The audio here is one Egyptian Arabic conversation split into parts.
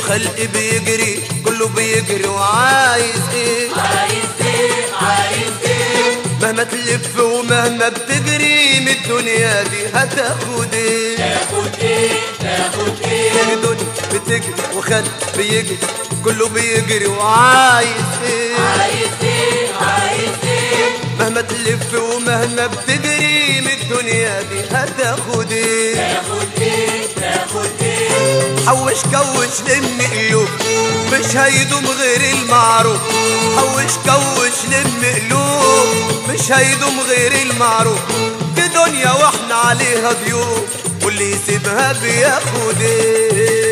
الخلق بيجري كله بيجري وعايز ايه عايز ايه عايز ايه مهما تلف ومهما بتجري من الدنيا دي هتاخد ايه تاخد ايه تاخد ايه الدنيا بتجري وخلق بيجري كله بيجري وعايز ايه عايز ايه عايز ايه مهما تلف ومهما بتجري من الدنيا دي هتاخد ايه تاخد ايه تاخد ايه حوش كوش لم قلوب مش هيدوم غير المعروف حوش كوش لم قلوب مش هيدوم غير المعروف دي دنيا واحنا عليها ضيوف واللي يسيبها بياخد ايه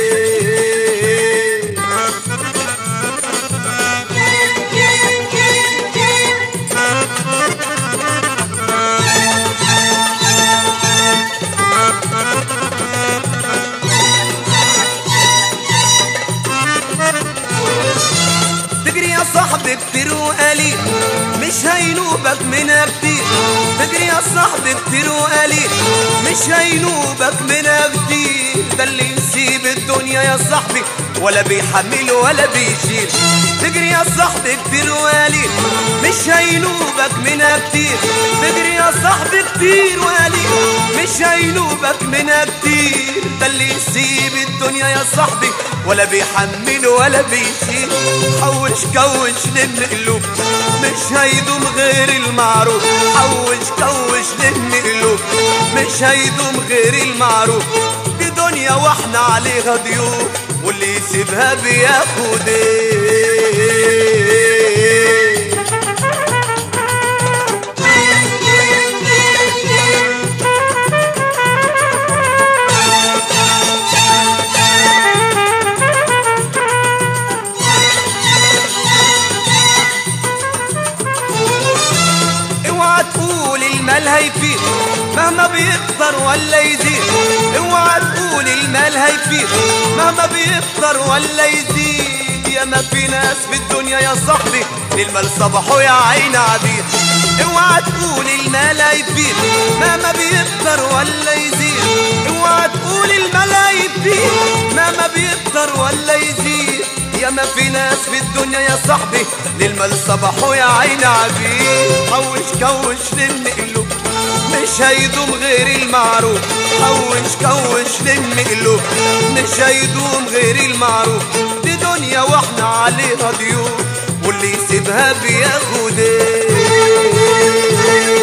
تجري يا صاحبي كتير وقليل مش هينوبك منها كتير تجري يا صاحبي كتير وقليل مش هينوبك منها كتير ده اللي يسيب الدنيا يا صاحبي ولا بيحمل ولا بيشيل تجري يا صاحبي كتير وقليل مش هينوبك منها كتير تجري يا صاحبي كتير وقليل مش هينوبك منها كتير ده اللي يسيب الدنيا يا صاحبي ولا بيحمل ولا بيشيل حوش كوش لم قلوب مش هيدوم غير المعروف حوش كوش لم قلوب مش هيدوم غير المعروف دي دنيا واحنا عليها ضيوف واللي يسيبها بياخد ايه اوعى تقول المال هيفيد مهما بيكتر ولا يزيد اوعى تقول المال هيفيد مهما بيكتر ولا يزيد يا ما في ناس في الدنيا يا صاحبي للمال صبحوا يا عين عبيد اوعى تقول المال هيفيد مهما بيكتر ولا يزيد اوعى تقول المال هيفيد مهما بيكتر ولا يزيد يا ما في ناس في الدنيا يا صاحبي للمال صبحوا يا عين عبيد حوش كوش للمقلوب مش هيدوم غير المعروف حوش كوش للمقلوب مش هيدوم غير المعروف دي دنيا واحنا عليها ضيوف واللي يسيبها بياخد ايه